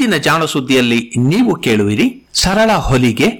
ಇಂದಿನ ಜಾಣ ಸುದ್ದಿಯಲ್ಲಿ ನೀವು ಕೇಳುವಿರಿ ಸರಳ ಹೊಲಿಗೆ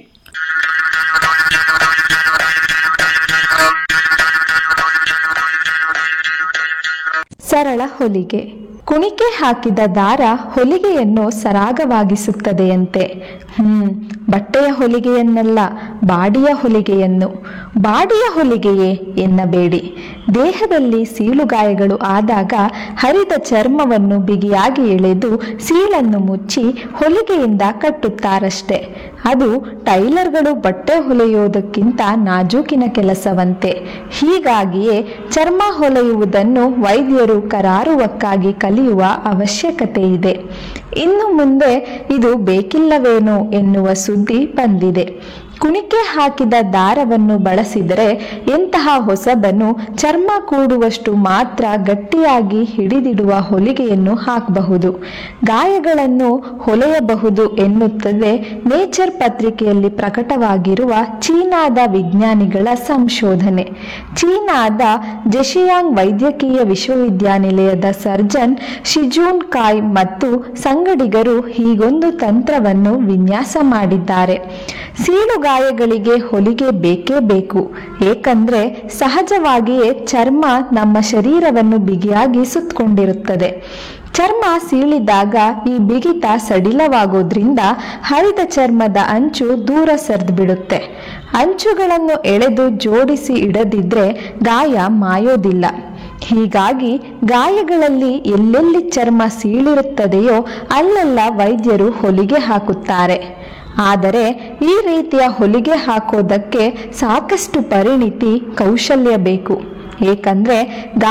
ಸರಳ ಹೊಲಿಗೆ ಕುಣಿಕೆ ಹಾಕಿದ ದಾರ ಹೊಲಿಗೆಯನ್ನು ಸರಾಗವಾಗಿಸುತ್ತದೆಯಂತೆ ಹ್ಮ್ ಬಟ್ಟೆಯ ಹೊಲಿಗೆಯನ್ನಲ್ಲ ಬಾಡಿಯ ಹೊಲಿಗೆಯನ್ನು ಬಾಡಿಯ ಹೊಲಿಗೆಯೇ ಎನ್ನಬೇಡಿ ದೇಹದಲ್ಲಿ ಸೀಳುಗಾಯಗಳು ಆದಾಗ ಹರಿದ ಚರ್ಮವನ್ನು ಬಿಗಿಯಾಗಿ ಎಳೆದು ಸೀಳನ್ನು ಮುಚ್ಚಿ ಹೊಲಿಗೆಯಿಂದ ಕಟ್ಟುತ್ತಾರಷ್ಟೆ ಅದು ಟೈಲರ್ಗಳು ಬಟ್ಟೆ ಹೊಲೆಯುವುದಕ್ಕಿಂತ ನಾಜೂಕಿನ ಕೆಲಸವಂತೆ ಹೀಗಾಗಿಯೇ ಚರ್ಮ ಹೊಲೆಯುವುದನ್ನು ವೈದ್ಯರು ಕರಾರುವಕ್ಕಾಗಿ ಕಲಿಯುವ ಅವಶ್ಯಕತೆ ಇದೆ ಇನ್ನು ಮುಂದೆ ಇದು ಬೇಕಿಲ್ಲವೇನೋ ಎನ್ನುವ ಸುದ್ದಿ ಬಂದಿದೆ ಕುಣಿಕೆ ಹಾಕಿದ ದಾರವನ್ನು ಬಳಸಿದರೆ ಎಂತಹ ಹೊಸಬನ್ನು ಚರ್ಮ ಕೂಡುವಷ್ಟು ಮಾತ್ರ ಗಟ್ಟಿಯಾಗಿ ಹಿಡಿದಿಡುವ ಹೊಲಿಗೆಯನ್ನು ಹಾಕಬಹುದು ಗಾಯಗಳನ್ನು ಹೊಲೆಯಬಹುದು ಎನ್ನುತ್ತದೆ ನೇಚರ್ ಪತ್ರಿಕೆಯಲ್ಲಿ ಪ್ರಕಟವಾಗಿರುವ ಚೀನಾದ ವಿಜ್ಞಾನಿಗಳ ಸಂಶೋಧನೆ ಚೀನಾದ ಜೆಶಿಯಾಂಗ್ ವೈದ್ಯಕೀಯ ವಿಶ್ವವಿದ್ಯಾನಿಲಯದ ಸರ್ಜನ್ ಶಿಜೂನ್ ಕಾಯ್ ಮತ್ತು ಸಂಗಡಿಗರು ಹೀಗೊಂದು ತಂತ್ರವನ್ನು ವಿನ್ಯಾಸ ಮಾಡಿದ್ದಾರೆ ಸೀಳುಗಾಯಗಳಿಗೆ ಹೊಲಿಗೆ ಬೇಕೇ ಬೇಕು ಏಕೆಂದ್ರೆ ಸಹಜವಾಗಿಯೇ ಚರ್ಮ ನಮ್ಮ ಶರೀರವನ್ನು ಬಿಗಿಯಾಗಿ ಸುತ್ತಕೊಂಡಿರುತ್ತದೆ ಚರ್ಮ ಸೀಳಿದಾಗ ಈ ಬಿಗಿತ ಸಡಿಲವಾಗೋದ್ರಿಂದ ಹರಿದ ಚರ್ಮದ ಅಂಚು ದೂರ ಸರಿದು ಬಿಡುತ್ತೆ ಅಂಚುಗಳನ್ನು ಎಳೆದು ಜೋಡಿಸಿ ಇಡದಿದ್ರೆ ಗಾಯ ಮಾಯೋದಿಲ್ಲ ಹೀಗಾಗಿ ಗಾಯಗಳಲ್ಲಿ ಎಲ್ಲೆಲ್ಲಿ ಚರ್ಮ ಸೀಳಿರುತ್ತದೆಯೋ ಅಲ್ಲೆಲ್ಲ ವೈದ್ಯರು ಹೊಲಿಗೆ ಹಾಕುತ್ತಾರೆ ಆದರೆ ಈ ರೀತಿಯ ಹೊಲಿಗೆ ಹಾಕೋದಕ್ಕೆ ಸಾಕಷ್ಟು ಪರಿಣಿತಿ ಕೌಶಲ್ಯ ಬೇಕು ಏಕೆಂದ್ರೆ